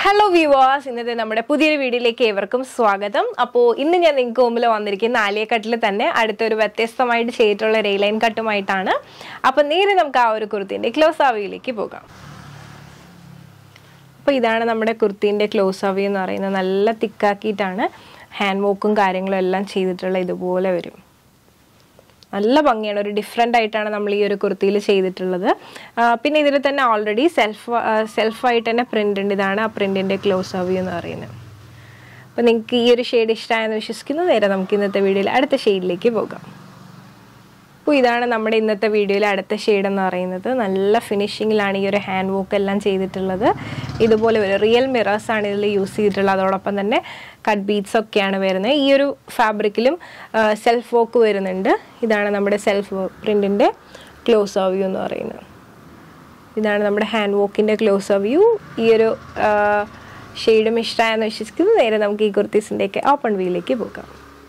hello viewers ഇന്നത്തെ നമ്മുടെ പുതിയൊരു വീഡിയോയിലേക്ക് ഏവർക്കും സ്വാഗതം അപ്പോൾ ഇന്ന് ഞാൻ നിങ്ങൾക്ക് മുമ്പിൽ വന്നിരിക്കുന്ന ആലിയക്കട്ടിൽ തന്നെ അടുത്തൊരു വ്യത്യസ്തമായിട്ട് ചെയ്തിട്ടുള്ള റെയിൽ ലൈൻ കട്ടുമായിട്ടാണ് അപ്പോൾ നേരെ നമുക്ക് ആ ഒരു കുർത്തിൻ്റെ ക്ലോസ് ആവിയിലേക്ക് പോകാം അപ്പോൾ ഇതാണ് നമ്മുടെ കുർത്തീൻ്റെ ക്ലോസ് ആവി എന്ന് പറയുന്നത് നല്ല തിക്കാക്കിയിട്ടാണ് ഹാൻഡ് വോക്കും കാര്യങ്ങളും എല്ലാം ചെയ്തിട്ടുള്ള ഇതുപോലെ വരും നല്ല ഭംഗിയാണ് ഒരു ഡിഫറെൻ്റ് ആയിട്ടാണ് നമ്മൾ ഈ ഒരു കുർത്തിയിൽ ചെയ്തിട്ടുള്ളത് ആ, പിന്നെ ഇതിൽ തന്നെ ഓൾറെഡി സെൽഫ് സെൽഫായിട്ട് തന്നെ പ്രിൻ്റ് ഉണ്ട് ഇതാണ് ആ പ്രിൻറ്റിൻ്റെ ക്ലോസ് അവ്യൂ എന്ന് പറയുന്നത് അപ്പോൾ നിങ്ങൾക്ക് ഈ ഒരു ഷെയ്ഡ് ഇഷ്ടമായെന്ന് വിശ്വസിക്കുന്നു നേരെ നമുക്ക് ഇന്നത്തെ വീഡിയോയിൽ അടുത്ത ഷെയ്ഡിലേക്ക് പോകാം അപ്പോൾ ഇതാണ് നമ്മുടെ ഇന്നത്തെ വീഡിയോയിലെ അടുത്ത ഷെയ്ഡ് എന്ന് പറയുന്നത് നല്ല ഫിനിഷിങ്ങിലാണ് ഈ ഒരു ഹാൻഡ് വർക്ക് എല്ലാം ചെയ്തിട്ടുള്ളത് ഇതുപോലെ ഒരു റിയൽ മിറേഴ്സ് ആണ് ഇതിൽ യൂസ് ചെയ്തിട്ടുള്ളത് അതോടൊപ്പം തന്നെ കട്ട് ബീറ്റ്സ് ഒക്കെയാണ് വരുന്നത് ഈ ഒരു ഫാബ്രിക്കിലും സെൽഫ് വർക്ക് വരുന്നുണ്ട് ഇതാണ് നമ്മുടെ സെൽഫ് പ്രിൻറ്റിൻ്റെ ക്ലോസ് ഓഫ് വ്യൂ എന്ന് പറയുന്നത് ഇതാണ് നമ്മുടെ ഹാൻഡ് വോക്കിൻ്റെ ക്ലോസ് ഓഫ് വ്യൂ ഈ ഒരു ഷെയ്ഡും ഇഷ്ടമായെന്ന് വിശ്വസിക്കുന്നു നേരെ നമുക്ക് ഈ കുർത്തീസിൻ്റെയൊക്കെ ഓപ്പൺ വ്യൂയിലേക്ക് പോകാം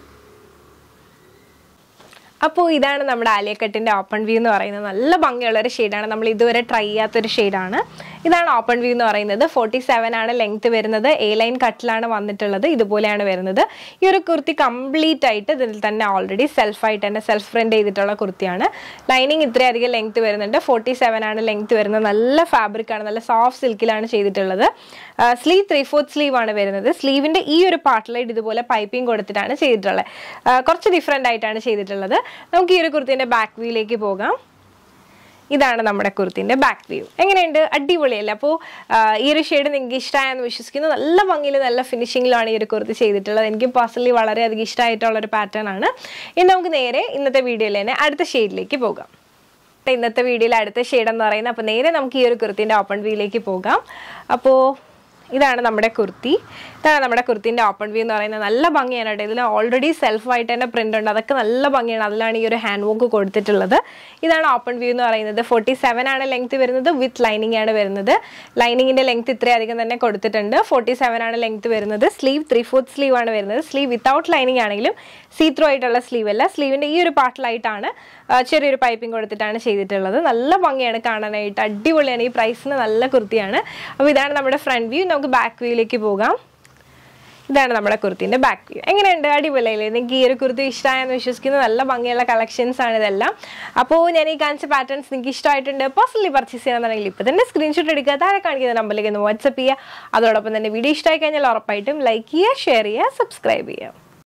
അപ്പോൾ ഇതാണ് നമ്മുടെ ആലിയക്കട്ടിൻ്റെ ഓപ്പൺ വ്യൂ എന്ന് പറയുന്നത് നല്ല ഭംഗിയുള്ള ഒരു ഷെയ്ഡാണ് നമ്മൾ ഇതുവരെ ട്രൈ ചെയ്യാത്തൊരു ഷെയ്ഡാണ് ഇതാണ് ഓപ്പൺ വ്യൂ എന്ന് പറയുന്നത് ഫോർട്ടി സെവൻ ആണ് ലെങ്ത് വരുന്നത് എ ലൈൻ കട്ടിലാണ് വന്നിട്ടുള്ളത് ഇതുപോലെയാണ് വരുന്നത് ഈ ഒരു കുർത്തി കംപ്ലീറ്റ് ആയിട്ട് ഇതിൽ തന്നെ ഓൾറെഡി സെൽഫായിട്ട് തന്നെ സെൽഫ് പ്രിൻ്റ് ചെയ്തിട്ടുള്ള കുർത്തിയാണ് ലൈനിങ് ഇത്രയധികം ലെങ്ത് വരുന്നുണ്ട് ഫോർട്ടി സെവൻ ആണ് ലെങ്ത് വരുന്നത് നല്ല ഫാബ്രിക് ആണ് നല്ല സോഫ്റ്റ് സിൽക്കിലാണ് ചെയ്തിട്ടുള്ളത് സ്ലീവ് ത്രീ ഫോർത്ത് സ്ലീവ് ആണ് വരുന്നത് സ്ലീവിൻ്റെ ഈ ഒരു പാർട്ടിലായിട്ട് ഇതുപോലെ പൈപ്പിംഗ് കൊടുത്തിട്ടാണ് ചെയ്തിട്ടുള്ളത് ആ, കുറച്ച് ഡിഫറെൻ്റ് ആയിട്ടാണ് ചെയ്തിട്ടുള്ളത് നമുക്ക് ഈ ഒരു കുർത്തിൻ്റെ ബാക്ക് വ്യൂയിലേക്ക് പോകാം ഇതാണ് നമ്മുടെ കുർത്തിൻ്റെ ബാക്ക് വ്യൂ എങ്ങനെയുണ്ട് അടിപൊളിയല്ലേ അപ്പോൾ ഈ ഒരു ഷെയ്ഡ് നിങ്ങൾക്ക് ഇഷ്ടമായെന്ന് വിശ്വസിക്കുന്നു നല്ല ഭംഗിയിൽ നല്ല ഫിനിഷിങ്ങിലാണ് ഈ ഒരു കുർത്തി ചെയ്തിട്ടുള്ളത് എനിക്ക് പേഴ്സണലി വളരെയധികം ഇഷ്ടമായിട്ടുള്ള ഒരു പാറ്റേൺ ആണ് ഇനി നമുക്ക് നേരെ ഇന്നത്തെ വീഡിയോയിൽ തന്നെ അടുത്ത ഷെയ്ഡിലേക്ക് പോകാം ഇന്നത്തെ വീഡിയോയിൽ അടുത്ത ഷെയ്ഡ് എന്ന് പറയുന്നത് അപ്പോൾ നേരെ നമുക്ക് ഈ ഒരു കുർത്തിൻ്റെ ഓപ്പൺ വ്യൂയിലേക്ക് പോകാം അപ്പോൾ ഇതാണ് നമ്മുടെ കുർത്തി ഇതാണ് നമ്മുടെ കുർത്തിൻ്റെ ഓപ്പൺ വ്യൂ എന്ന് പറയുന്നത് നല്ല ഭംഗിയാണ് കേട്ടോ ഇതിൽ ഓൾറെഡി സെൽഫായിട്ട് തന്നെ പ്രിൻ്റ് ഉണ്ട് അതൊക്കെ നല്ല ഭംഗിയാണ് അതിലാണ് ഈ ഒരു ഹാൻഡ് വർക്ക് കൊടുത്തിട്ടുള്ളത് ഇതാണ് ഓപ്പൺ വ്യൂ എന്ന് പറയുന്നത് ഫോർട്ടി സെവൻ ആണ് ലെങ്ത് വരുന്നത് വിത്ത് ലൈനിങ് ആണ് വരുന്നത് ലൈനിങ്ങിൻ്റെ ലെങ്ത് ഇത്രയധികം തന്നെ കൊടുത്തിട്ടുണ്ട് ഫോർട്ടി സെവൻ ആണ് ലെങ്ത് വരുന്നത് സ്ലീവ് ത്രീ ഫോർത്ത് സ്ലീവ് ആണ് വരുന്നത് സ്ലീവ് വിത്തൗട്ട് ലൈനിങ് ആണെങ്കിലും സീ ത്രൂ ആയിട്ടുള്ള സ്ലീവ് അല്ല സ്ലീവിൻ്റെ ഈ ഒരു പാർട്ടിലായിട്ടാണ് ആ, ചെറിയൊരു പൈപ്പിംഗ് കൊടുത്തിട്ടാണ് ചെയ്തിട്ടുള്ളത് നല്ല ഭംഗിയാണ് കാണാനായിട്ട് അടിപൊളിയാണ് ഈ പ്രൈസിന് നല്ല കുർത്തിയാണ് അപ്പോൾ ഇതാണ് നമ്മുടെ ഫ്രണ്ട് വ്യൂ നമുക്ക് ബാക്ക് വ്യൂയിലേക്ക് പോകാം ഇതാണ് നമ്മുടെ കുർത്തിൻ്റെ ബാക്ക് വ്യൂ എങ്ങനെയുണ്ട് അടിപൊളിയല്ലേ നിങ്ങൾക്ക് ഈ ഒരു കുർത്തി ഇഷ്ടമായെന്ന് വിശ്വസിക്കുന്നു നല്ല ഭംഗിയുള്ള കളക്ഷൻസ് ആണ് ഇതെല്ലാം അപ്പോൾ ഞാൻ ഈ കാണിച്ച പാറ്റേൺസ് നിങ്ങൾക്ക് ഇഷ്ടമായിട്ടുണ്ട് പേഴ്സണലി പർച്ചേസ് ചെയ്യണമെന്നുണ്ടെങ്കിൽ ഇപ്പോൾ തന്നെ സ്ക്രീൻഷോട്ട് എടുക്കുക താഴെ കാണിക്കുന്ന നമ്പറിലേക്ക് ഒന്ന് വാട്സപ്പ് ചെയ്യുക അതോടൊപ്പം തന്നെ വീഡിയോ ഇഷ്ടമായി കഴിഞ്ഞാൽ ഉറപ്പായിട്ടും ലൈക്ക് ചെയ്യുക ഷെയർ ചെയ്യുക സബ്സ്ക്രൈബ് ചെയ്യുക